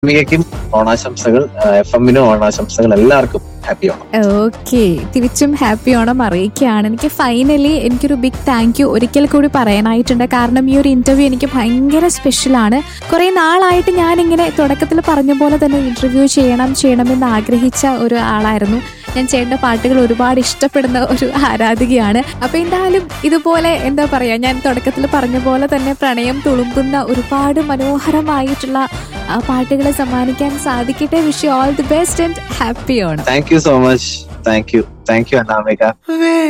അനാമികയ്ക്കും ഓണാശംസകൾ എഫ് എമ്മിനും ഓണാശംസകൾ എല്ലാവർക്കും ഹാപ്പി ഓണം ഓക്കെ തിരിച്ചും ഹാപ്പി ഓണം അറിയിക്കുകയാണ് എനിക്ക് ഫൈനലി എനിക്കൊരു ബിഗ് താങ്ക് യു ഒരിക്കൽ കൂടി പറയാനായിട്ടുണ്ട് കാരണം ഈ ഒരു ഇന്റർവ്യൂ എനിക്ക് ഭയങ്കര സ്പെഷ്യലാണ് കുറെ നാളായിട്ട് ഞാനിങ്ങനെ തുടക്കത്തിൽ പറഞ്ഞ പോലെ തന്നെ ഇന്റർവ്യൂ ചെയ്യണം ചെയ്യണമെന്ന് ആഗ്രഹിച്ച ഒരു ആളായിരുന്നു ഞാൻ ചേട്ടൻ്റെ പാട്ടുകൾ ഒരുപാട് ഇഷ്ടപ്പെടുന്ന ഒരു ആരാധികയാണ് അപ്പൊ എന്തായാലും ഇതുപോലെ എന്താ പറയാ ഞാൻ തുടക്കത്തിൽ പറഞ്ഞ പോലെ തന്നെ പ്രണയം തുളുമ്പുന്ന ഒരുപാട് മനോഹരമായിട്ടുള്ള ആ, പാട്ടുകൾ സമ്മാനിക്കാൻ സാധിക്കട്ടെ wish you all the best and happy Onam thank you so much thank you thank you Anamika